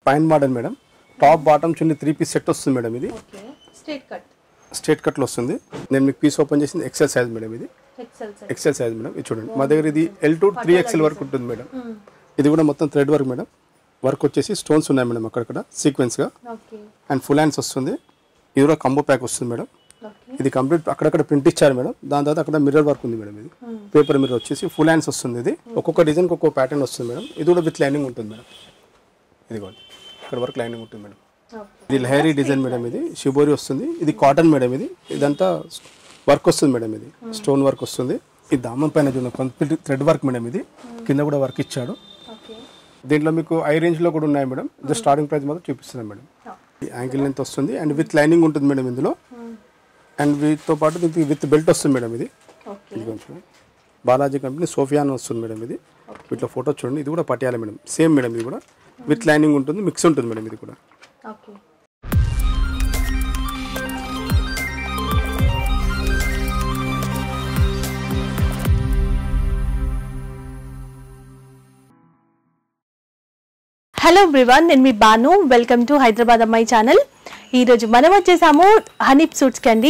పైన model madam top bottom chunni three piece set వస్తుంది madam ఇది ఓకే స్ట్రేట్ కట్ స్ట్రేట్ కట్లో వస్తుంది నేను మీకు పీస్ ఓపెన్ చేసింది ఎక్సెల్ సైజ్ మేడం ఇది XL size XL size madam ఇది చూడండి మా దగ్గర ఇది ఎల్ టు త్రీ ఎక్సెల్ వరకు ఉంటుంది మేడం ఇది కూడా మొత్తం థ్రెడ్ వర్క్ మేడం వర్క్ వచ్చేసి స్టోన్స్ ఉన్నాయి మేడం అక్కడక్కడ సీక్వెన్స్గా ఓకే అండ్ ఫుల్ హ్యాండ్స్ వస్తుంది ఇది కూడా కంబో ప్యాక్ వస్తుంది మేడం ఓకే ఇది కంప్లీట్ అక్కడక్కడ ప్రింట్ ఇచ్చారు మేడం దాని తర్వాత అక్కడ మిర్రర్ వర్క్ ఉంది మేడం ఇది పేపర్ మిర్రర్ వచ్చేసి ఫుల్ హ్యాండ్స్ వస్తుంది ఇది ఒక్కొక్క డిజైన్ ఒక్కొక్క ప్యాటర్న్ వస్తుంది మేడం ఇది కూడా విత్ లైనింగ్ ఉంటుంది మేడం ఇది కూడా ఇక్కడ వరకు లైనింగ్ ఉంటుంది మేడం ఓకే ఇది లహరీ డిజైన్ మేడం ఇది షిబోరి వస్తుంది ఇది కాటన్ మేడం ఇది ఇదంతా వర్క్ వస్తుంది మేడం ఇది స్టోన్ వర్క్ వస్తుంది ఈ దామం పైన చూడండి కంప్లీట్ థ్రెడ్ వర్క్ మేడం ఇది కింద కూడా వర్క్ ఇచ్చాడు ఓకే దీంట్లో మీకు ఐ రేంజ్ లో కూడా ఉన్నాయి మేడం ఇది స్టార్టింగ్ ప్రైస్ మాత్రం చూపిస్తున్నాం మేడం ఈ యాంకిల్ లెంత్ వస్తుంది అండ్ విత్ లైనింగ్ ఉంటుంది మేడం ఇందులో అండ్ వీటితో పాటు దీనికి విత్ బెల్ట్ వస్తుంది మేడం ఇది ఓకే ఇది కొంచెం బాలాజీ కంపెనీ సోఫియా అని వస్తుంది మేడం ఇది వీటిలో ఫోటో చూడండి ఇది కూడా పటియాల మేడం సేమ్ మేడం ఇది కూడా విత్ లైనింగ్ ఉంటుంది మిక్స్ ఉంటుంది మేడం ఇది కూడా ఓకే హలో ఎవ్రీవన్ నేను మీ బాను వెల్కమ్ టు హైదరాబాద్ అమ్మాయి ఛానల్ ఈరోజు మనం వచ్చేసాము హనీప్ సూట్స్కి అండి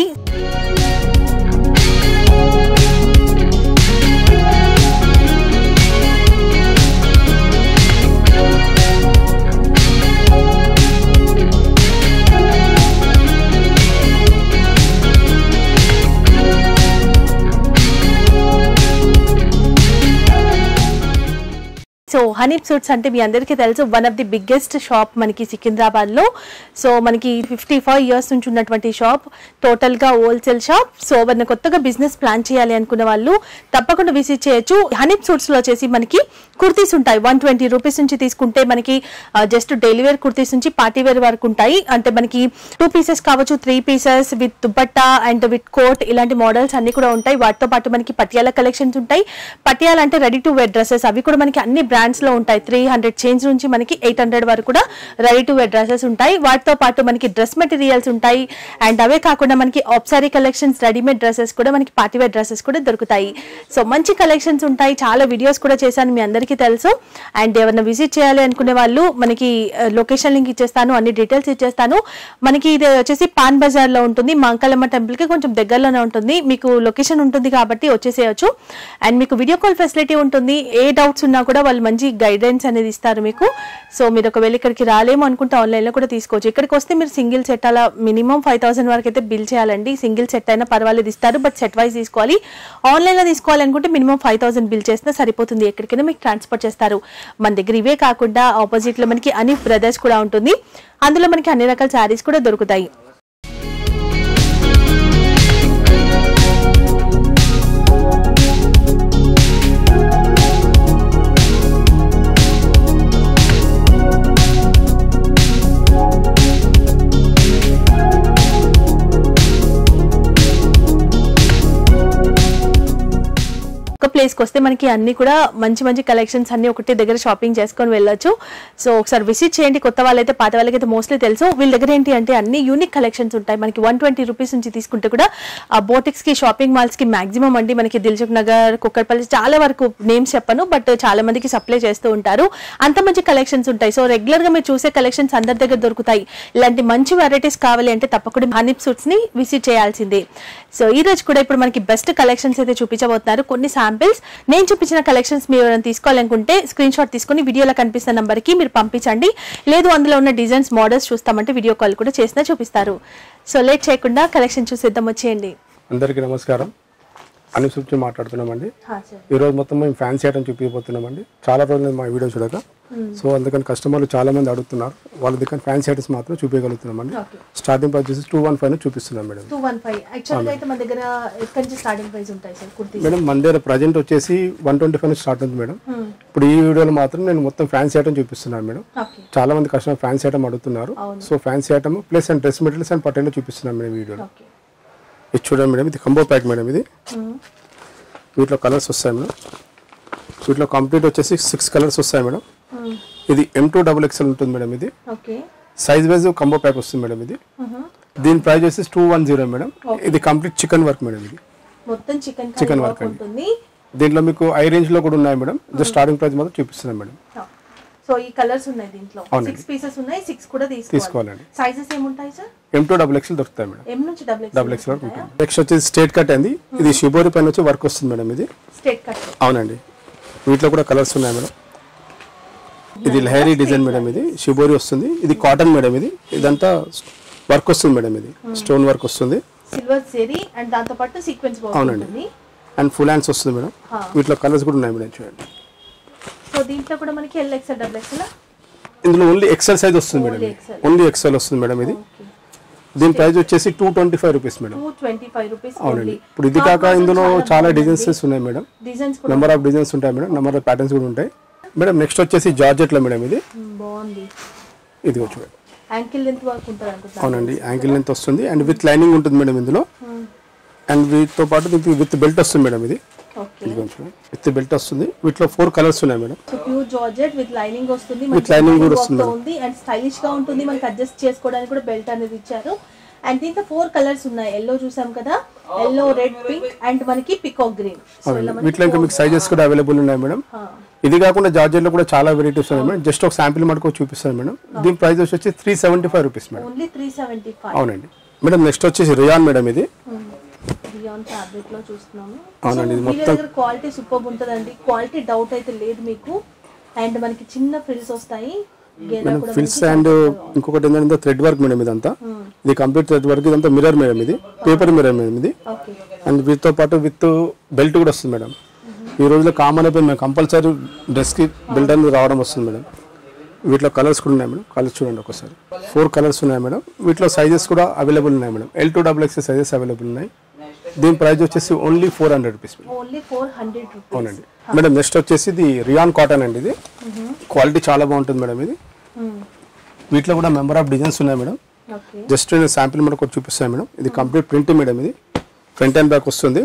సో హనీప్ సూట్స్ అంటే మీ అందరికీ తెలుసు one of the biggest shop మనకి సికింద్రాబాద్లో సో మనకి ఫిఫ్టీ ఫైవ్ ఇయర్స్ నుంచి ఉన్నటువంటి షాప్ టోటల్గా హోల్సేల్ షాప్ సో మన కొత్తగా బిజినెస్ ప్లాన్ చేయాలి అనుకున్న వాళ్ళు తప్పకుండా విజిట్ చేయొచ్చు హనీప్ సూట్స్లో వచ్చేసి మనకి కుర్తీస్ ఉంటాయి వన్ ట్వంటీ రూపీస్ నుంచి తీసుకుంటే మనకి జస్ట్ డైలీ వేర్ కుర్తీస్ నుంచి పార్టీ వేర్ వరకు ఉంటాయి అంటే మనకి టూ పీసెస్ కావచ్చు three pieces with dupatta and with coat ఇలాంటి మోడల్స్ అన్ని కూడా ఉంటాయి వాటితో పాటు మనకి పటియాల కలెక్షన్స్ ఉంటాయి పటియాల అంటే రెడీ టు వేర్ డ్రెస్సెస్ అవి కూడా మనకి అన్ని బ్రాండ్స్ లో ఉంటాయి త్రీ హండ్రెడ్ చేంజ్ నుంచి మనకి ఎయిట్ హండ్రెడ్ వరకు కూడా రెడీ టు వేర్ డ్రెస్సెస్ ఉంటాయి వాటితో పాటు మనకి డ్రెస్ మెటీరియల్స్ ఉంటాయి అండ్ అవే కాకుండా మనకి ఆప్సారీ కలెక్షన్స్ రెడీమేడ్ డ్రెస్సెస్ కూడా మనకి పార్టీ వేర్ డ్రెస్సెస్ కూడా దొరుకుతాయి సో మంచి కలెక్షన్స్ ఉంటాయి చాలా వీడియోస్ కూడా చేశాను మీ అందరికీ తెలుసు అండ్ ఎవరైనా విజిట్ చేయాలి అనుకునే వాళ్ళు మనకి లొకేషన్ లింక్ ఇచ్చేస్తాను అన్ని డీటెయిల్స్ ఇచ్చేస్తాను మనకి ఇది వచ్చేసి పాన్ బజార్ లో ఉంటుంది మాంకలమ్మ టెంపుల్ కి కొంచెం దగ్గరలోనే ఉంటుంది మీకు లొకేషన్ ఉంటుంది కాబట్టి వచ్చేసేయచ్చు అండ్ మీకు వీడియో కాల్ ఫెసిలిటీ ఉంటుంది ఏ డౌట్స్ ఉన్నా కూడా వాళ్ళు మంచి గైడెన్స్ అనేది ఇస్తారు మీకు సో మీరు ఒకవేళ ఇక్కడికి రాలేము అనుకుంటే ఆన్లైన్ లో కూడా తీసుకోవచ్చు ఇక్కడికి వస్తే మీరు సింగిల్ సెట్ అలా మినిమం ఫైవ్ థౌసండ్ వరకు అయితే బిల్ చేయాలండి సింగిల్ సెట్ అయినా పర్వాలేదు ఇస్తారు బట్ సెట్ వైజ్ తీసుకోవాలి ఆన్లైన్ లో తీసుకోవాలనుకుంటే మినిమం ఫైవ్ థౌసండ్ బిల్ చేస్తే సరిపోతుంది ఎక్కడికైనా మీకు ట్రాన్స్పోర్ట్ చేస్తారు మన దగ్గర ఇవే కాకుండా ఆపోజిట్ లో మనకి అనిఫ్ బ్రదర్స్ కూడా ఉంటుంది అందులో మనకి అన్ని రకాల శారీస్ కూడా దొరుకుతాయి ఒక ప్లేస్కి వస్తే మనకి అన్ని కూడా మంచి మంచి కలెక్షన్స్ అన్ని ఒకటి దగ్గర షాపింగ్ చేసుకొని వెళ్ళొచ్చు సో ఒకసారి విజిట్ చేయండి కొత్త వాళ్ళైతే పాత వాళ్ళకైతే మోస్ట్లీ తెలుసు వీళ్ళ దగ్గర ఏంటి అంటే అన్ని యూనిక్ కలెక్షన్స్ ఉంటాయి మనకి వన్ ట్వంటీ రూపీస్ నుంచి తీసుకుంటే కూడా ఆ బోటిక్స్ కి షాపింగ్ మాల్స్ కి మాక్సిమం అండి మనకి దిల్సుఖ్ నగర్ కుక్కర్పల్లి చాలా వరకు నేమ్స్ చెప్పను బట్ చాలా మందికి సప్లై చేస్తూ ఉంటారు అంత మంచి కలెక్షన్స్ ఉంటాయి సో రెగ్యులర్ గా మీరు చూసే కలెక్షన్స్ అందరి దగ్గర దొరుకుతాయి ఇలాంటి మంచి వెరైటీస్ కావాలి అంటే తప్పకుండా హనీప్ సూట్స్ ని విజిట్ చేయాల్సిందే సో ఈ రోజు కూడా ఇప్పుడు మనకి బెస్ట్ కలెక్షన్స్ అయితే చూపించబోతున్నారు కొన్ని శాంపిల్స్ నేను చూపించిన కలెక్షన్స్ మీరు ఎవరైనా తీసుకోవాలనుకుంటే స్క్రీన్ షాట్ తీసుకొని వీడియోలో కనిపిస్తున్న నంబర్ కి మీరు పంపించండి లేదు అందులో ఉన్న డిజైన్స్ మోడల్స్ చూస్తామంటే వీడియో కాల్ కూడా చేసినా చూపిస్తారు సో లేట్ చేయకుండా కలెక్షన్ చూసేద్దాం వచ్చేయండి అందరికీ నమస్కారం అని నుంచి మాట్లాడుతున్నామండి ఈ రోజు మొత్తం మేము ఫ్యాన్సీ ఐటమ్ చూపించబోతున్నామండి చాలా రోజులు మా వీడియో చూడక సో అందుకని కస్టమర్లు చాలా మంది అడుగుతున్నారు వాళ్ళ దగ్గర ఫ్యాన్సీ ఐటమ్స్ మాత్రం చూపించగలుగుతున్నామండి స్టార్టింగ్ ప్రైస్ వచ్చేసి టూ వన్ ఫైవ్ చూపిస్తున్నాం మేడం టూ వన్ ఫైవ్ యాక్చువల్గా అయితే మన దగ్గర ఎక్కడి నుంచి స్టార్టింగ్ ప్రైస్ ఉంటాయి సార్ కుర్తీ మేడం మన దగ్గర ప్రజెంట్ వచ్చేసి వన్ ట్వంటీ ఫైవ్ స్టార్ట్ ఉంది మేడం ఇప్పుడు ఈ వీడియోలో మాత్రం నేను మొత్తం ఫ్యాన్సీ ఐటమ్ చూపిస్తున్నాను మేడం ఓకే చాలా మంది కస్టమర్ ఫ్యాన్సీ ఐటమ్ అడుగుతున్నారు so fancy item plus and dress materials and పట్టేలో చూపిస్తున్నాం మేడం ఈ వీడియోలో ఓకే ఇది చూడండి మేడం ఇది కంబో ప్యాక్ మేడం ఇది వీటిలో కలర్స్ వస్తాయి మేడం వీటిలో కంప్లీట్ వచ్చేసి సిక్స్ కలర్స్ వస్తాయి మేడం ఇది ఎం టూ డబుల్ ఎక్స్ఎల్ ఉంటుంది మేడం ఇది okay size wise combo pack వస్తుంది మేడం ఇది దీని ప్రైస్ వచ్చేసి టూ వన్ జీరో మేడం ఇది కంప్లీట్ చికెన్ వర్క్ మేడం ఇది మొత్తం చికెన్ Chicken వర్క్ work అండి. ఉంటుంది దీంట్లో మీకు ఐ రేంజ్ లో కూడా ఉన్నాయి మేడం జస్ట్ స్టార్టింగ్ ప్రైస్ మాత్రం చూపిస్తున్నాం మేడం సో ఈ కలర్స్ ఉన్నాయి దీంట్లో అవునండి. సిక్స్ పీసెస్ ఉన్నాయి సిక్స్ కూడా తీసుకోవాలి తీసుకోవాలండి సైజెస్ ఏముంటాయి sir M two double XL దొరుకుతాయి మేడం ఎం నుంచి డబుల్ డబుల్ ఎక్స్ఎల్ వరకు ఉంటుంది నెక్స్ట్ వచ్చేసి స్ట్రేట్ కట్ అండి ఇది షిబోరి పైన వచ్చి వర్క్ వస్తుంది మేడం ఇది స్టేట్ కట్ అవునండి వీటిలో కూడా కలర్స్ ఉన్నాయి మేడం ఇది లహరీ డిజైన్ మేడం ఇది షిబోరి వస్తుంది ఇది కాటన్ మేడం ఇది ఇదంతా వర్క్ వస్తుంది మేడం ఇది స్టోన్ వర్క్ వస్తుంది సిల్వర్ జెరీ అండ్ దాంతో పాటు సీక్వెన్స్ అవునండి. బాగుంటుంది అండ్ ఫుల్ హ్యాండ్స్ వస్తుంది మేడం హా. వీటిలో కలర్స్ కూడా ఉన్నాయి మేడం చూడండి సో దీంట్లో కూడా మనకి ఎల్ ఎక్స్ఎల్ డబుల్ ఎక్స్ఎల్ ఇందులో ఓన్లీ ఎక్సెల్ సైజ్ వస్తుంది మేడం Only ఇది. XL. ఓన్లీ ఎక్సెల్ వస్తుంది మేడం ఇది దీని ప్రైస్ వచ్చేసి two twenty five rupees madam two twenty five rupees అవునండి ఇప్పుడు ఇది కాక ఇందులో చాలా డిజైన్స్ ఉన్నాయి మేడం డిజైన్స్ కూడా నెంబర్ ఆఫ్ డిజైన్స్ ఉంటాయి మేడం నెంబర్ ఆఫ్ ప్యాటర్న్స్ కూడా ఉంటాయి మేడం నెక్స్ట్ వచ్చేసి జార్జెట్లో మేడం ఇది మ్మ్, బాగుంది ఇది చూడండి యాంకిల్ లెంత్ వరకు ఉంటుంది అనుకుంటా అవునండి యాంకిల్ లెంత్ వస్తుంది అండ్ విత్ లైనింగ్ ఉంటుంది మేడం ఇందులో అండ్ వీటితో పాటు దీనికి విత్ బెల్ట్ వస్తుంది మేడం ఇది ఓకే ఇది కొంచెం విత్ బెల్ట్ వస్తుంది వీటిలో ఫోర్ కలర్స్ ఉన్నాయి madam so pure georgette with lining వస్తుంది With lining కూడా వస్తుంది తో ఉంది అండ్ స్టైలిష్ గా ఉంటుంది మనకి అడ్జస్ట్ చేసుకోవడానికి కూడా బెల్ట్ అనేది ఇచ్చారు అండ్ దీంట్లో ఫోర్ కలర్స్ ఉన్నాయి ఎల్లో చూసాం కదా ఎల్లో రెడ్ పింక్ అండ్ మనకి పికాక్ గ్రీన్ సో ఇలా అవునండి వీటిలో ఇంకా మీకు సైజెస్ కూడా అవైలబుల్ ఉన్నాయి మేడం ఆ, ఇది కాకుండా జార్జెట్లో కూడా చాలా వెరైటీస్ ఉన్నాయి మేడం జస్ట్ ఒక శాంపిల్ మటుకు చూపిస్తాను మేడం దీని ప్రైస్ వచ్చి three seventy five rupees madam only three seventy five అవునండి మేడం నెక్స్ట్ వచ్చేసి రియాన్ మేడం ఇది బియాన్ ఫ్యాబ్రిక్ లో చూస్తున్నాము అవునండి, ఇది సో వీళ్ళ దగ్గర క్వాలిటీ సూపర్ ఉంటుందండి క్వాలిటీ డౌట్ అయితే లేదు మీకు అండ్ మనకి చిన్న ఫ్రిల్స్ వస్తాయి గేరా మేడం కూడా ఫిల్స్ అండ్ ఇంకొకటి ఏంటంటే థ్రెడ్ వర్క్ మేడం ఇదంతా ఇది కంప్లీట్ థ్రెడ్ వర్క్ ఇదంతా మిర్రర్ మేడం ఇది పేపర్ మిర్రర్ మేడం ఇది ఓకే అండ్ వీటితో పాటు విత్ బెల్ట్ కూడా వస్తుంది మేడం ఈ రోజులో కామన్ అయిపోయింది మేడం కంపల్సరీ డ్రెస్కి బెల్ట్ అనేది రావడం వస్తుంది మేడం వీటిలో కలర్స్ కూడా ఉన్నాయి మేడం కలర్స్ చూడండి ఒకసారి ఫోర్ కలర్స్ ఉన్నాయి మేడం వీటిలో సైజెస్ కూడా అవైలబుల్ ఉన్నాయి madam L two double X sizes available ఉన్నాయి దీని ప్రైస్ వచ్చేసి only four hundred rupees madam only four hundred rupees అవునండి మేడం నెక్స్ట్ వచ్చేసి ఇది రియాన్ కాటన్ అండి ఇది క్వాలిటీ చాలా బాగుంటుంది మేడం ఇది వీటిలో కూడా మెంబర్ ఆఫ్ డిజైన్స్ ఉన్నాయి మేడం ఓకే జస్ట్ నేను శాంపిల్ మనకు ఒకటి చూపిస్తాను మేడం ఇది కంప్లీట్ ప్రింట్ మేడం ఇది ఫ్రంట్ అండ్ బ్యాక్ వస్తుంది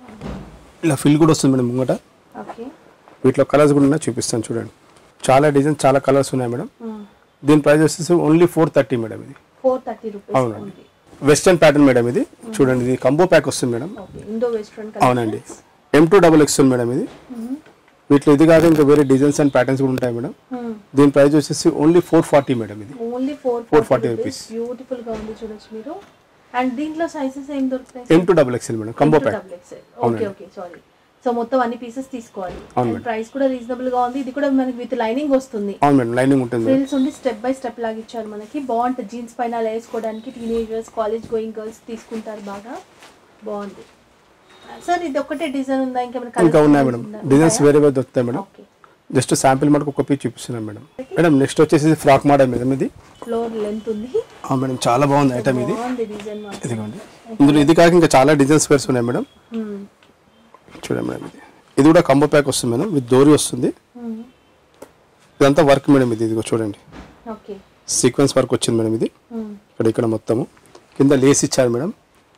ఇలా ఫిల్ కూడా వస్తుంది మేడం ముంగట ఓకే వీటిలో కలర్స్ కూడా ఉన్నాయి చూపిస్తాను చూడండి చాలా డిజైన్స్ చాలా కలర్స్ ఉన్నాయి మేడం దీని ప్రైస్ వచ్చేసి ఓన్లీ ఫోర్ థర్టీ మేడం ఇది ఫోర్ థర్టీ రూపీస్ అవునండి వెస్టర్న్ ప్యాటర్న్ మేడం ఇది చూడండి ఇది కంబో ప్యాక్ వస్తుంది మేడం ఓకే ఇండో వెస్ట్రన్ అవునండి M two double X madam ఇది వీటిలో ఇది కాక ఇంకా వేరే డిజైన్స్ అండ్ ప్యాటర్న్స్ కూడా ఉంటాయి మేడం దీని ప్రైస్ వచ్చేసి ఓన్లీ ఫోర్ ఫార్టీ మేడం ఇది ఓన్లీ ఫోర్ 440 రూపీస్ బ్యూటిఫుల్ గా ఉంది చూడొచ్చు మీరు అండ్ దీంట్లో సైజెస్ ఏం దొరుకుతాయి M two double XL madam combo pack double XL okay okay sorry so మొత్తం అన్ని పీసెస్ తీసుకోవాలి అవును అండ్ ప్రైస్ కూడా రీజనబుల్ గా ఉంది ఇది కూడా మనకి విత్ లైనింగ్ వస్తుంది అవును మేడం లైనింగ్ ఉంటుంది మేడం ఫ్రిల్స్ ఉండి స్టెప్ బై స్టెప్ లాగా ఇచ్చారు మనకి బాగుంటుంది జీన్స్ పైన అలా వేసుకోవడానికి టీనేజర్స్ కాలేజ్ గోయింగ్ గర్ల్స్ తీసుకుంటారు బాగా బాగుంది సార్ ఇది ఒకటే డిజైన్ ఉందా ఇంకా ఇంకా ఉన్నాయి మేడం డిజైన్స్ వేరే వేరే దొరుకుతాయి మేడం ఓకే జస్ట్ శాంపిల్ మటుకు ఒక పీస్ చూపిస్తున్నాం మేడం మేడం నెక్స్ట్ వచ్చేసి ఫ్రాక్ మోడల్ మేడం ఇది ఫ్లోర్ లెంత్ ఉంది ఆ మేడం చాలా బాగుంది ఐటమ్ ఇది బాగుంది డిజైన్ మాత్రం ఇదిగోండి ఇందులో ఇది కాక ఇంకా చాలా డిజైన్స్ పేర్స్ ఉన్నాయి మేడం Hmm. చూడండి మేడం ఇది ఇది కూడా కంబో ప్యాక్ వస్తుంది మేడం విత్ డోరీ వస్తుంది Hmm. ఇదంతా వర్క్ మేడం ఇది ఇదిగో చూడండి ఓకే సీక్వెన్స్ వర్క్ వచ్చింది మేడం ఇది Hmm. ఇక్కడ ఇక్కడ మొత్తము కింద లేస్ ఇచ్చారు మేడం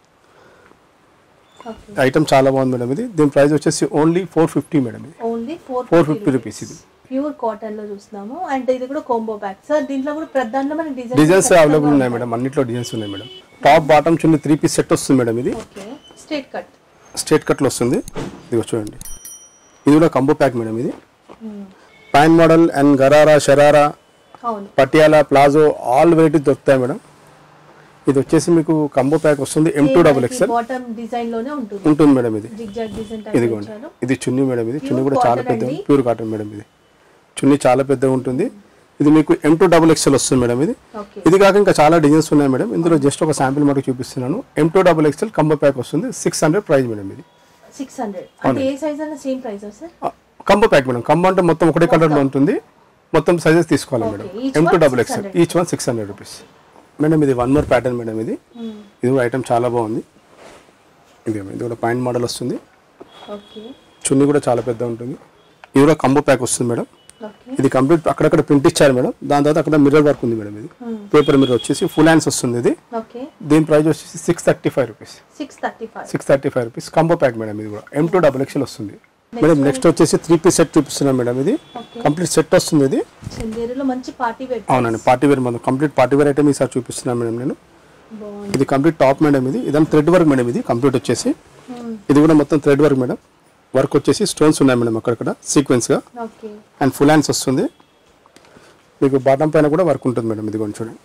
ఓకే ఐటమ్ చాలా బాగుంది మేడం ఇది దీని ప్రైస్ వచ్చేసి ఓన్లీ ఫోర్ ఫిఫ్టీ మేడం ఇది only four four fifty rupees ఇది ప్యూర్ కాటన్ లో చూస్తున్నాము అండ్ ఇది కూడా కోంబో ప్యాక్ సార్ దీంట్లో కూడా ప్రధానంగా మనకి డిజైన్ డిజైన్స్ అవైలబుల్ ఉన్నాయి మేడం అన్నిట్లో డిజైన్స్ ఉన్నాయి మేడం టాప్ బాటమ్ చిన్న త్రీ పీస్ సెట్ వస్తుంది మేడం ఇది ఓకే స్ట్రేట్ కట్ స్ట్రేట్ కట్లో వస్తుంది ఇది చూడండి ఇది కూడా కంబో ప్యాక్ మేడం ఇది పైన్ మోడల్ అండ్ గరారా షరారా అవును పటియాలా ప్లాజో ఆల్ వెరైటీస్ దొరుకుతాయి మేడం ఇది వచ్చేసి మీకు కంబో ప్యాక్ వస్తుంది M two double XL bottom design లోనే ఉంటుంది ఉంటుంది మేడం ఇది జిగ్ జాగ్ డిజైన్ టైప్ ఇదిగోండి ఇచ్చారు ఇది చున్నీ మేడం ఇది చున్నీ కూడా Pure చాలా cotton పెద్ద అండి. ప్యూర్ కాటన్ మేడం ఇది చున్నీ చాలా పెద్దగా ఉంటుంది ఇది మీకు ఎం టూ డబుల్ ఎక్స్ఎల్ వస్తుంది మేడం ఇది ఓకే ఇది కాక ఇంకా చాలా డిజైన్స్ ఉన్నాయి మేడం ఇందులో జస్ట్ ఒక శాంపిల్ మటుకు చూపిస్తున్నాను M two double XL combo pack వస్తుంది సిక్స్ హండ్రెడ్ ప్రైస్ మేడం ఇది సిక్స్ హండ్రెడ్ అంటే ఏ సైజ్ అన్న same price sir combo pack madam combo అంటే మొత్తం ఒకటే కలర్ లో ఉంటుంది మొత్తం సైజెస్ తీసుకోవాలి Okay, madam each M two one double XL 600. Each one six hundred rupees madam ఇది వన్ మోర్ ప్యాటర్న్ మేడం ఇది ఇది కూడా ఐటమ్ చాలా బాగుంది ఇది ఇది కూడా పాయింట్ మోడల్ వస్తుంది ఓకే చున్నీ కూడా చాలా పెద్ద ఉంటుంది ఇది కూడా కంబో ప్యాక్ వస్తుంది మేడం ఓకే ఇది కంప్లీట్ అక్కడక్కడ ప్రింట్ ఇచ్చారు మేడం దాని తర్వాత అక్కడ మిర్రర్ వర్క్ ఉంది మేడం ఇది పేపర్ మిర్రర్ వచ్చేసి ఫుల్ హ్యాండ్స్ వస్తుంది ఇది ఓకే దీని ప్రైస్ వచ్చేసి six thirty five rupees six thirty five six thirty five rupees combo pack madam ఇది కూడా ఎం టూ డబుల్ ఎక్స్ఎల్ వస్తుంది మేడం నెక్స్ట్ వచ్చేసి త్రీ పీస్ సెట్ చూపిస్తున్నాం మేడం ఇది Okay. కంప్లీట్ సెట్ వస్తుంది ఇది చందేరులో మంచి పార్టీ వేర్ అవునండి పార్టీ వేర్ మనం కంప్లీట్ పార్టీ వేర్ ఐటమ్ ఈసారి చూపిస్తున్నాను మేడం నేను బాగుంది ఇది కంప్లీట్ టాప్ మేడం ఇది ఇదంతా థ్రెడ్ వర్క్ మేడం ఇది కంప్లీట్ వచ్చేసి ఇది కూడా మొత్తం థ్రెడ్ వర్క్ మేడం వర్క్ వచ్చేసి స్టోన్స్ ఉన్నాయి మేడం అక్కడక్కడ సీక్వెన్స్గా ఓకే అండ్ ఫుల్ హ్యాండ్స్ వస్తుంది మీకు బాటం పైన కూడా వర్క్ ఉంటుంది మేడం ఇదిగోండి చూడండి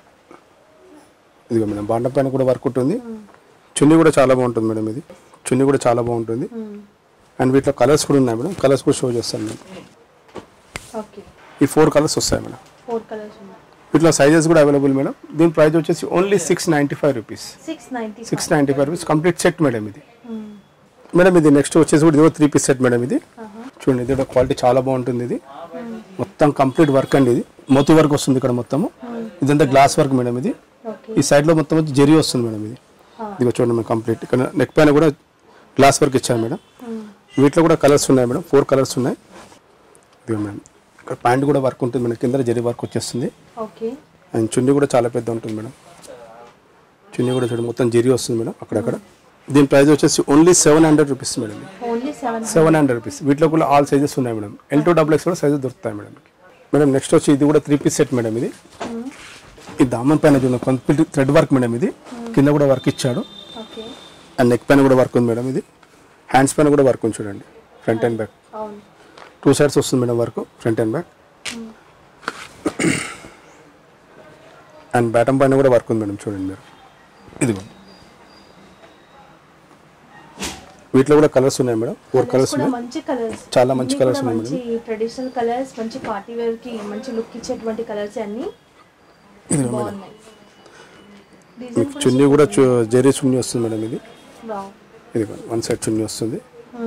ఇదిగో మేడం బాటం పైన కూడా వర్క్ ఉంటుంది చున్నీ కూడా చాలా బాగుంటుంది మేడం ఇది చున్నీ కూడా చాలా బాగుంటుంది అండ్ వీటిలో కలర్స్ కూడా ఉన్నాయి మేడం కలర్స్ కూడా షో చేస్తాను మేడం ఓకే ఈ ఫోర్ కలర్స్ వస్తాయి మేడం ఫోర్ కలర్స్ ఉన్నాయి వీటిలో సైజెస్ కూడా అవైలబుల్ మేడం దీని ప్రైస్ వచ్చేసి only six ninety five rupees six ninety six ninety five rupees complete set madam ఇది మేడం ఇది నెక్స్ట్ వచ్చేసి కూడా ఇదిగో త్రీ పీస్ సెట్ మేడం ఇది చూడండి ఇది కూడా క్వాలిటీ చాలా బాగుంటుంది ఇది మొత్తం కంప్లీట్ వర్క్ అండి ఇది మోతీ వర్క్ వస్తుంది ఇక్కడ మొత్తము ఇదంతా గ్లాస్ వర్క్ మేడం ఇది ఓకే ఈ సైడ్ లో మొత్తం వచ్చి జెరీ వస్తుంది మేడం ఇది ఇదిగో చూడండి మేడం కంప్లీట్ ఇక్కడ నెక్ పైన కూడా గ్లాస్ వర్క్ ఇచ్చాను మేడం వీటిలో కూడా కలర్స్ ఉన్నాయి మేడం ఫోర్ కలర్స్ ఉన్నాయి ఇదిగో మేడం ఇక్కడ ప్యాంట్ కూడా వర్క్ ఉంటుంది మేడం కింద జెరీ వర్క్ వచ్చేస్తుంది ఓకే అండ్ చున్నీ కూడా చాలా పెద్ద ఉంటుంది మేడం చున్నీ కూడా చూడండి మొత్తం జెరీ వస్తుంది మేడం అక్కడక్కడ దీని ప్రైస్ వచ్చేసి only seven hundred rupees madam only seven seven hundred rupees వీటిలో కూడా ఆల్ సైజెస్ ఉన్నాయి madam L two double X కూడా సైజెస్ దొరుకుతాయి మేడం మేడం నెక్స్ట్ వచ్చి ఇది కూడా త్రీ పీస్ సెట్ మేడం ఇది ఈ దామన్ పైన చూడండి కంప్లీట్ థ్రెడ్ వర్క్ మేడం ఇది కింద కూడా వర్క్ ఇచ్చాడు ఓకే అండ్ నెక్ పైన కూడా వర్క్ ఉంది మేడం ఇది హ్యాండ్స్ పైన కూడా వర్క్ ఉంది చూడండి ఫ్రంట్ అండ్ బ్యాక్ అవును టూ సైడ్స్ వస్తుంది madam work front and back and bottom పైన కూడా వర్క్ ఉంది మేడం చూడండి మీరు ఇదిగో వీటిలో కూడా కలర్స్ ఉన్నాయి మేడం ఫోర్ కలర్స్ కూడా ఉన్నాయి మంచి కలర్స్ చాలా మంచి colours ఉన్నాయి మంచి ట్రెడిషనల్ కలర్స్ మంచి పార్టీ వేర్ కి మంచి లుక్ ఇచ్చేటువంటి కలర్స్ అన్ని ఇదిగో మేడం బాగున్నాయి డిజైన్ మీకు చున్నీ కూడా చు- జెరీ చున్నీ వస్తుంది మేడం ఇది వావ్ ఇదిగో వన్ సైడ్ చున్నీ వస్తుంది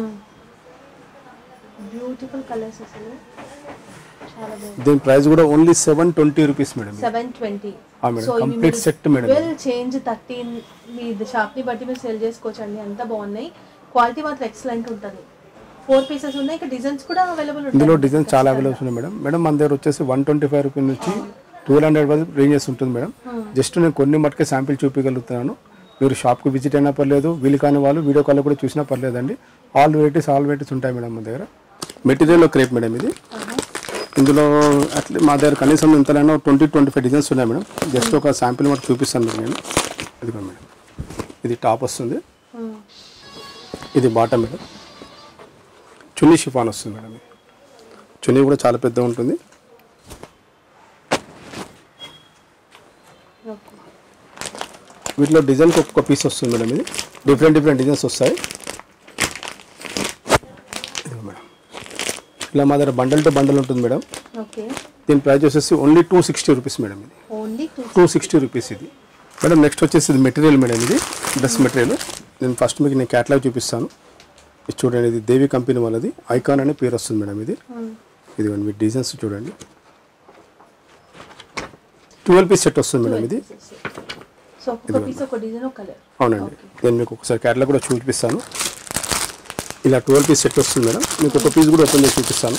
బ్యూటిఫుల్ కలర్స్ అసలు చాలా బాగుంది దీని ప్రైస్ కూడా only seven twenty rupees madam ఇది. సెవెన్ ట్వంటీ ఆ మేడం కంప్లీట్ సెట్ మేడం ఇది. వెల్ చేంజ్ థర్టీన్ మీ షాప్ ని బట్టి మీరు సెల్ చేసుకోవచ్చు అండి అంతా బాగున్నాయి క్వాలిటీ మాత్రం ఎక్సలెంట్ ఉంటుంది ఫోర్ పీసెస్ ఉన్నాయి ఇక్కడ డిజైన్స్ కూడా అవైలబుల్ ఇందులో ఉంటాయి డిజైన్ చాలా అవైలబుల్స్ ఉన్నాయి మేడం మేడం మన దగ్గర వచ్చేసి వన్ ట్వంటీ ఫైవ్ రూపీస్ నుంచి ట్వెల్వ్ హండ్రెడ్ వరకు రేంజెస్ ఉంటుంది మేడం జస్ట్ నేను కొన్ని మట్టుకే శాంపిల్ చూపించగలుగుతున్నాను మీరు షాప్కి విజిట్ అయినా పర్లేదు వీలు కాని వాళ్ళు వీడియో కాల్ కూడా చూసినా పర్లేదండి ఆల్ వెరైటీస్ ఆల్ వెరైటీస్ ఉంటాయి మేడం మన దగ్గర మెటీరియల్ క్రేప్ మేడం ఇది ఇందులో అట్లే మా దగ్గర కనీసం ఇంతలైనా ట్వంటీ ట్వంటీ ఫైవ్ డిజైన్స్ ఉన్నాయి మేడం జస్ట్ ఒక శాంపిల్ మటు చూపిస్తాను మీకు నేను ఇదిగో మేడం ఇది టాప్ వస్తుంది ఇది బాటమ్ మేడం చున్నీ షిఫాన్ వస్తుంది మేడం ఇది చున్నీ కూడా చాలా పెద్ద ఉంటుంది వీటిలో డిజైన్కి ఒక్కొక్క పీస్ వస్తుంది మేడం ఇది డిఫరెంట్ డిఫరెంట్ డిజైన్స్ వస్తాయి ఇదిగో మేడం ఇలా మా దగ్గర బండల్ టు బండల్ ఉంటుంది మేడం ఓకే దీని ప్రైస్ వచ్చేసి only two sixty rupees madam ఇది only two two sixty rupees ఇది మేడం నెక్స్ట్ వచ్చేసి ఇది మెటీరియల్ మేడం ఇది డ్రెస్ మెటీరియల్ నేను ఫస్ట్ మీకు నేను క్యాటలాగ్ చూపిస్తాను ఇది చూడండి ఇది దేవి కంపెనీ వాళ్ళది ఐకాన్ అనే పేరు వస్తుంది మేడం ఇది ఇదిగోండి మీ డిజైన్స్ చూడండి ట్వెల్వ్ పీస్ సెట్ వస్తుంది మేడం ఇది సో ఒక్కొక్క పీస్ ఒక డిజైన్ ఒక కలర్ అవునండి నేను మీకు ఒకసారి క్యాటలాగ్ కూడా చూపిస్తాను ఇలా ట్వెల్వ్ పీస్ సెట్ వస్తుంది మేడం మీకు ఒక పీస్ కూడా ఓపెన్ చేసి చూపిస్తాను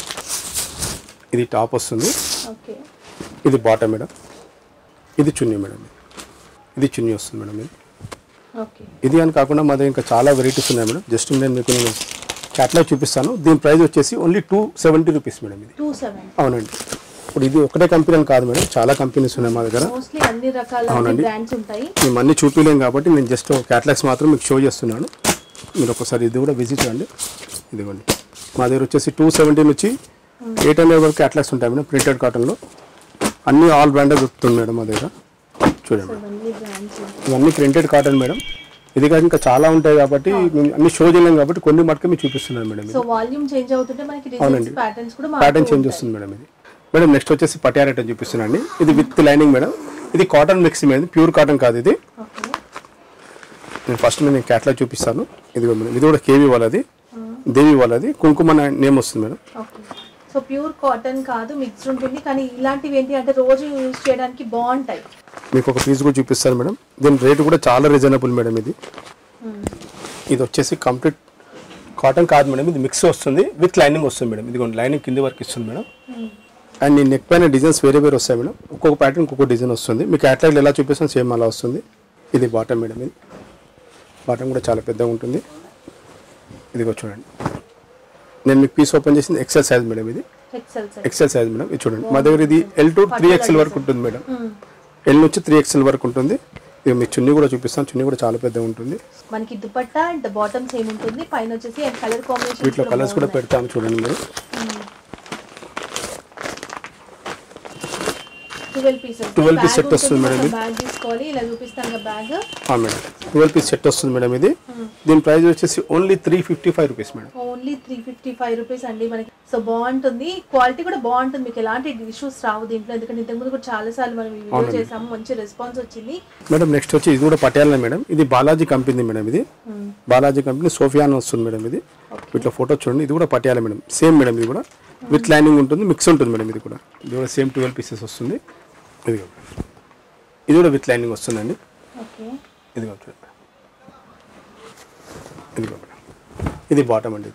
ఇది టాప్ వస్తుంది ఓకే ఇది బాటమ్ మేడం ఇది చున్నీ మేడం ఇది చున్నీ వస్తుంది మేడం ఇది ఓకే ఇది అని కాకుండా మా దగ్గర ఇంకా చాలా వెరైటీస్ ఉన్నాయి మేడం జస్ట్ నేను మీకు నేను క్యాటలాగ్ చూపిస్తాను దీని ప్రైస్ వచ్చేసి only two seventy rupees madam ఇది టూ సెవెన్ అవునండి ఇప్పుడు ఇది ఒకటే కంపెనీ అని కాదు మేడం చాలా కంపెనీస్ ఉన్నాయి మా దగ్గర మోస్ట్లీ అన్ని రకాల అవునండి. బ్రాండ్స్ ఉంటాయి మేము అన్ని చూపించలేం కాబట్టి నేను జస్ట్ క్యాటలాగ్స్ మాత్రం మీకు షో చేస్తున్నాను మీరు ఒకసారి ఇది కూడా విజిట్ చేయండి ఇదిగోండి మా దగ్గర వచ్చేసి టూ సెవెంటీ నుంచి ఎయిట్ హండ్రెడ్ వరకు క్యాటలాగ్స్ ఉంటాయి మేడం ప్రింటెడ్ కాటన్లో అన్ని ఆల్ బ్రాండెడ్ దొరుకుతుంది మేడం మా దగ్గర చూడండి అన్ని బ్రాండ్స్ ఇవన్నీ ప్రింటెడ్ కాటన్ మేడం ఇది కాక ఇంకా చాలా ఉంటాయి కాబట్టి మేము అన్ని షో చేయలేం కాబట్టి కొన్ని మటుకు మీకు చూపిస్తున్నాను మేడం సో వాల్యూమ్ చేంజ్ అవుతుంటే మనకి డిజైన్స్ అవునండి. ప్యాటర్న్స్ కూడా ప్యాటర్న్ చేంజ్ వస్తుంది మేడం ఇది మేడం నెక్స్ట్ వచ్చేసి పటియారెట్ అని చూపిస్తున్నాను ఇది విత్ లైనింగ్ మేడం ఇది cotton mix madam pure cotton కాదు ఇది ఓకే నేను ఫస్ట్ నేను క్యాట్లాగ్ చూపిస్తాను ఇది మేడం ఇది కూడా కేవీ వాళ్ళది దేవి వాళ్ళది కుంకుమ నేమ్ వస్తుంది madam okay so pure cotton కాదు మిక్స్డ్ ఉంటుంది కానీ ఇలాంటివి ఏంటి అంటే రోజు యూజ్ చేయడానికి బాగుంటాయి మీకు ఒక పీస్ కూడా చూపిస్తాను మేడం దీని రేట్ కూడా చాలా రీజనబుల్ మేడం ఇది ఇది వచ్చేసి కంప్లీట్ కాటన్ కాదు మేడం ఇది మిక్స్ వస్తుంది విత్ లైనింగ్ వస్తుంది మేడం ఇది లైనింగ్ కింది వరకు ఇస్తుంది మేడం అండ్ ఈ నెక్ పైన డిజైన్స్ వేరే వేరే వస్తాయి మేడం ఒక్కొక్క ప్యాటర్న్ ఒక్కొక్క డిజైన్ వస్తుంది మీకు క్యాటలాగ్ ఎలా చూపిస్తాను సేమ్ అలా వస్తుంది ఇది బాటమ్ మేడం ఇది బాటమ్ కూడా చాలా పెద్దగా ఉంటుంది ఇదిగో చూడండి నేను మీకు పీస్ ఓపెన్ చేసింది ఎక్సెల్ సైజ్ మేడం ఇది XL size XL size madam ఇది చూడండి మా దగ్గర ఇది ఎల్ టు త్రీ ఎక్స్ఎల్ వరకు ఉంటుంది మేడం ఎల్ నుంచి త్రీ ఎక్స్ఎల్ వరకు ఉంటుంది ఇది మీకు చున్నీ కూడా చూపిస్తాను చున్నీ కూడా చాలా పెద్దగా ఉంటుంది మనకి దుపట్టా అండ్ బాటమ్ సేమ్ ఉంటుంది పైన వచ్చేసి అండ్ కలర్ కాంబినేషన్ వీటిలో కలర్స్ కూడా పెడతాను చూడండి మీరు ట్వెల్వ్ పీసెస్ 12 piece set వస్తుంది మేడం ఇది. బ్యాగ్ తీసుకోవాలి ఇలా చూపిస్తాను బ్యాగ్ ఆ మేడం ట్వెల్వ్ పీస్ సెట్ వస్తుంది మేడం ఇది దీని ప్రైస్ వచ్చేసి only three fifty five rupees madam only three fifty five rupees అండి మనకి సో బాగుంటుంది క్వాలిటీ కూడా బాగుంటుంది మీకు ఎలాంటి ఇష్యూస్ రావు దీంట్లో ఎందుకంటే ఇంతకుముందు కూడా చాలా సార్లు మనం ఈ వీడియో చేసాము మంచి రెస్పాన్స్ వచ్చింది మేడం నెక్స్ట్ వచ్చి ఇది కూడా పటియాలా మేడం ఇది బాలాజీ కంపెనీ మేడం ఇది బాలాజీ కంపెనీ సోఫియా అని వస్తుంది మేడం ఇది ఇట్లా ఫోటో చూడండి ఇది కూడా పటియాలా మేడం సేమ్ మేడం ఇది కూడా విత్ లైనింగ్ ఉంటుంది మిక్స్ ఉంటుంది మేడం ఇది కూడా ఇది కూడా సేమ్ ట్వెల్వ్ పీసెస్ వస్తుంది ఇది కూడా ఇది కూడా విత్ లైనింగ్ వస్తుందండి ఓకే ఇది కూడా చూడండి ఇది కూడా మేడం ఇది బాటమ్ అండి ఇది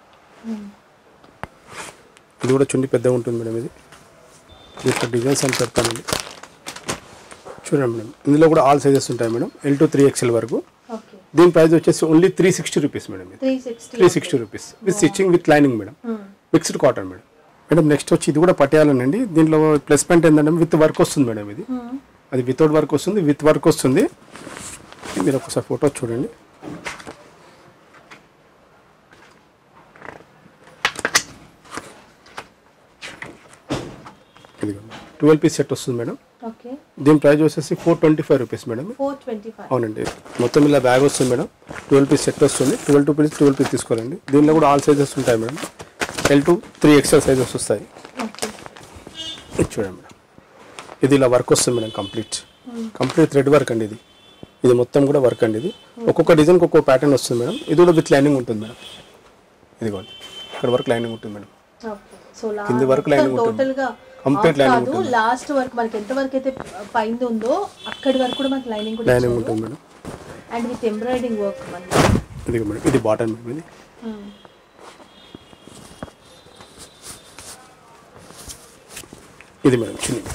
ఇది కూడా చుండి పెద్దగా ఉంటుంది మేడం ఇది ఇది ఇక్కడ డిజైన్స్ అని పెడతానండి చూడండి మేడం ఇందులో కూడా ఆల్ సైజెస్ ఉంటాయి madam L to three XL వరకు ఓకే దీని ప్రైస్ వచ్చేసి only three sixty rupees madam ఇది three sixty three sixty rupees with stitching with lining madam mixed cotton madam madam next వచ్చి ఇది కూడా పటియాలనండి దీంట్లో ప్లస్ పాయింట్ ఏంటంటే విత్ వర్క్ వస్తుంది మేడం ఇది అది వితౌట్ వర్క్ వస్తుంది విత్ వర్క్ వస్తుంది మీరు ఒకసారి ఫోటో చూడండి ఇది ట్వెల్వ్ పీస్ సెట్ వస్తుంది మేడం ఓకే దీని ప్రైస్ వచ్చేసి four twenty five rupees madam four twenty five అవునండి మొత్తం ఇలా బ్యాగ్ వస్తుంది మేడం ట్వెల్వ్ పీస్ సెట్ వస్తుంది twelve two piece twelve piece తీసుకోరండి దీనిలో కూడా ఆల్ సైజెస్ ఉంటాయి madam L to three XL sizes వస్తాయి ఓకే ఇది చూడండి మేడం ఇది ఇలా వర్క్ వస్తుంది madam complete complete thread work అండి ఇది ఇది మొత్తం కూడా వర్క్ అండి ఇది ఒక్కొక్క డిజైన్కి ఒక్కొక్క ప్యాటర్న్ వస్తుంది మేడం ఇది కూడా విత్ లైనింగ్ ఉంటుంది మేడం ఇదిగోండి ఇక్కడ వరకు లైనింగ్ ఉంటుంది మేడం ఓకే సో కింది వరకు lining ఉంటుంది. టోటల్ గా Complete ఆఫ్ lining కాదు ఉంటుంది. లాస్ట్ వరకు మనకి ఎంత వరకు అయితే పైన ఉందో అక్కడి వరకు కూడా మనకి లైనింగ్ కూడా లైనింగ్ ఉంటుంది madam and with embroidering work మనకి ఇది మేడం ఇది బాటన్ మేడం ఇది ఇది మేడం చిన్న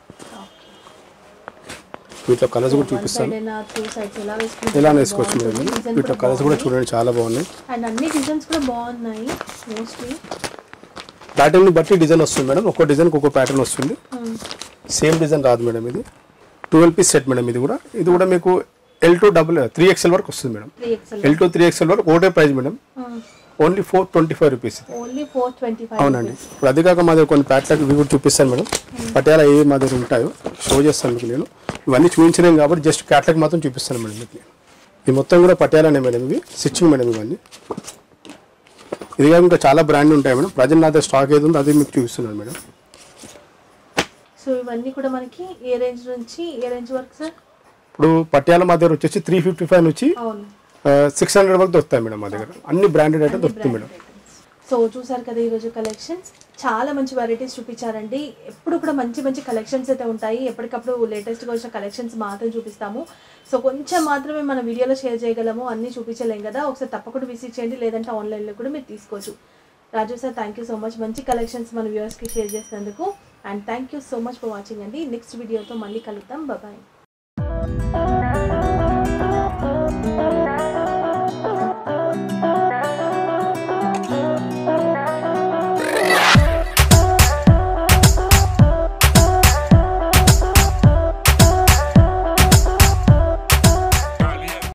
వీటిలో కలర్స్ కూడా చూపిస్తాను టూ సైడ్స్ ఎలా వేసుకుంటే ఎలా వేసుకోవచ్చు మేడం డిజైన్ వీటిలో కలర్స్ కూడా చూడండి చాలా బాగున్నాయి అండ్ అన్ని డిజైన్స్ కూడా బాగున్నాయి మోస్ట్లీ ప్యాటర్న్ బట్టి డిజైన్ వస్తుంది మేడం ఒక్కో డిజైన్కి ఒక్కో ప్యాటర్న్ వస్తుంది సేమ్ డిజైన్ రాదు మేడం ఇది ట్వెల్వ్ పీస్ సెట్ మేడం ఇది కూడా ఇది కూడా మీకు L to double three XL వరకు వస్తుంది madam three XL L to three XL వరకు ఒకటే price madam only four twenty five rupees only four twenty five అవునండి ఇప్పుడు అది కాక మా దగ్గర కొన్ని ప్యాట్లకు ఇవి కూడా చూపిస్తాను మేడం పటియాల ఏ మా దగ్గర ఉంటాయో షో చేస్తాను మీకు నేను ఇవన్నీ చూపించలేము కాబట్టి జస్ట్ క్యాట్లాగ్ మాత్రం చూపిస్తాను మేడం మీకు ఇది మొత్తం కూడా పటియాలనే మేడం ఇవి స్టిచ్చింగ్ మేడం ఇవన్నీ ఇది కాక ఇంకా చాలా బ్రాండ్ ఉంటాయి మేడం ప్రజెంట్ నా దగ్గర స్టాక్ ఏది ఉందో అది మీకు చూపిస్తున్నాను మేడం సో ఇవన్నీ కూడా మనకి ఏ రేంజ్ నుంచి ఏ రేంజ్ వరకు సార్ ఇప్పుడు పటియాల మా దగ్గర వచ్చేసి త్రీ ఫిఫ్టీ ఫైవ్ నుంచి అవును సిక్స్ హండ్రెడ్ వరకు దొరుకుతాయి మేడం మా దగ్గర అన్ని బ్రాండెడ్ అయితే దొరుకుతాయి మేడం సో చూసారు కదా ఈరోజు కలెక్షన్స్ చాలా మంచి వెరైటీస్ చూపించారండి ఎప్పుడు కూడా మంచి మంచి కలెక్షన్స్ అయితే ఉంటాయి ఎప్పటికప్పుడు లేటెస్ట్గా వచ్చిన కలెక్షన్స్ మాత్రం చూపిస్తాము సో కొంచెం మాత్రమే మన వీడియోలో షేర్ చేయగలము అన్నీ చూపించలేం కదా ఒకసారి తప్పకుండా విజిట్ చేయండి లేదంటే ఆన్లైన్లో కూడా మీరు తీసుకోవచ్చు Raju sir thank you so much మంచి కలెక్షన్స్ మన వ్యూవర్స్కి షేర్ చేసినందుకు and thank you so much for watching అండి నెక్స్ట్ వీడియోతో మళ్ళీ కలుద్దాం బాయ్